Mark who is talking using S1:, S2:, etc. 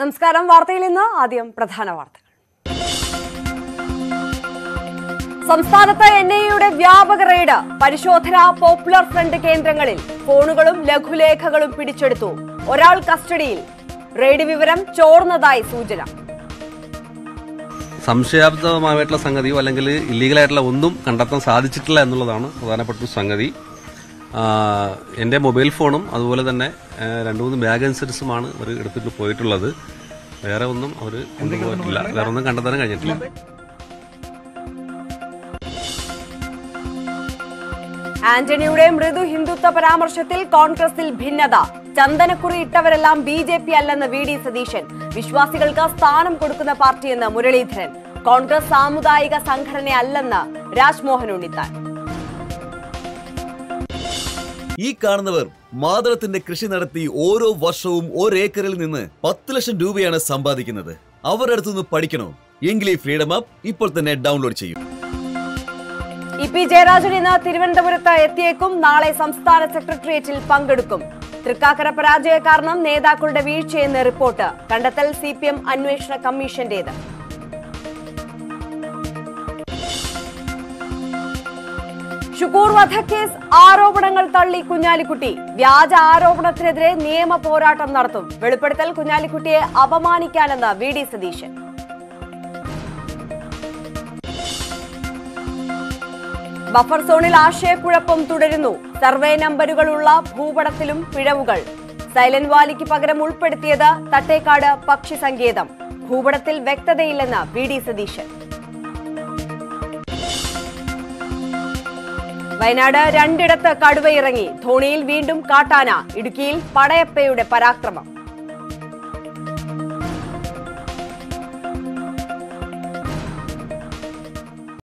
S1: നമസ്കാരം വാർത്തയിൽ ഇന്ന് ആദ്യം പ്രധാന വാർത്തകൾ സംസ്ഥാനത്ത് എൻ ഐ എയുടെ വ്യാപക റെയ്ഡ് പരിശോധന പോപ്പുലർ ഫ്രണ്ട് കേന്ദ്രങ്ങളിൽ ഫോണുകളും ലഘുലേഖകളും പിടിച്ചെടുത്തു ഒരാൾ കസ്റ്റഡിയിൽ റെയ്ഡ് വിവരം ചോർന്നതായി സൂചന
S2: സംശയാസ്പദമായിട്ടുള്ള സംഗതിയോ അല്ലെങ്കിൽ ഇല്ലീഗലായിട്ടുള്ള ഒന്നും കണ്ടെത്താൻ സാധിച്ചിട്ടില്ല എന്നുള്ളതാണ് പ്രധാനപ്പെട്ട ഒരു സംഗതി ആ, എൻ്റെ മൊബൈൽ ഫോണും അതുപോലെ തന്നെ ആ, രണ്ട് മൂന്ന് ബാഗ് അനുസരിച്ചുമാണ് അവർ എടുത്തിട്ട് പോയിട്ടുള്ളത് വേറെ ഒന്നും അവർ കൊണ്ടുപോയിട്ടില്ല വേറെ ഒന്നും കണ്ടെത്താനും കഴിഞ്ഞിട്ടില്ല
S1: ആന്റണിയുടെ മൃദു ഹിന്ദുത്വ പരാമർശത്തിൽ കോൺഗ്രസിൽ ഭിന്നത ചന്ദനക്കുറി ഇട്ടവരെല്ലാം ബി ജെ പി അല്ലെന്ന് വി ഡി സതീശൻ വിശ്വാസികൾക്ക് സ്ഥാനം കൊടുക്കുന്ന പാർട്ടിയെന്ന് മുരളീധരൻ കോൺഗ്രസ് സാമുദായിക സംഘടനയല്ലെന്ന് രാജ്മോഹൻ ഉണ്ണിത്താൻ
S3: ഈ കാണുന്നവർ മാതളത്തിന്റെ കൃഷി നടത്തി ഓരോ വർഷവും ഒരേക്കറിൽ നിന്ന് പത്ത് ലക്ഷം രൂപയാണ് സമ്പാദിക്കുന്നത് അവരുടെ അടുത്തുനിന്ന് പഠിക്കണോ എങ്കിൽ ഈ ഫ്രീഡം ആപ്പ് ഇപ്പോൾ തന്നെ ഡൗൺലോഡ് ചെയ്യൂ
S1: ഇ പി ജയരാജൻ ഇന്ന് തിരുവനന്തപുരത്ത് എത്തിയേക്കും നാളെ സംസ്ഥാന സെക്രട്ടേറിയറ്റിൽ പങ്കെടുക്കും തൃക്കാക്കര പരാജയ കാരണം നേതാക്കളുടെ വീഴ്ചയെന്ന് റിപ്പോർട്ട് കണ്ടെത്തൽ സി പി എം അന്വേഷണ കമ്മീഷന്റേത് ഷുക്കൂർ വധക്കേസ് ആരോപണങ്ങൾ തള്ളി കുഞ്ഞാലിക്കുട്ടി വ്യാജ ആരോപണത്തിനെതിരെ നിയമ പോരാട്ടം നടത്തും വെളിപ്പെടുത്തൽ കുഞ്ഞാലിക്കുട്ടിയെ അപമാനിക്കാനെന്ന് വി ഡി സതീശൻ ബഫർ സോണിൽ ആശയക്കുഴപ്പം തുടരുന്നു സർവേ നമ്പറുകളുള്ള ഭൂപടത്തിലും പിഴവുകൾ സൈലന്റ് വാലിക്ക് പകരം ഉൾപ്പെടുത്തിയത് തട്ടേക്കാട് പക്ഷി സങ്കേതം ഭൂപടത്തിൽ വ്യക്തതയില്ലെന്ന് വി ഡി സതീശൻ വയനാട് രണ്ടിടത്ത് കടുവയിറങ്ങി ധോണിയിൽ വീണ്ടും കാട്ടാന ഇടുക്കിയിൽ പടയപ്പയുടെ പരാക്രമം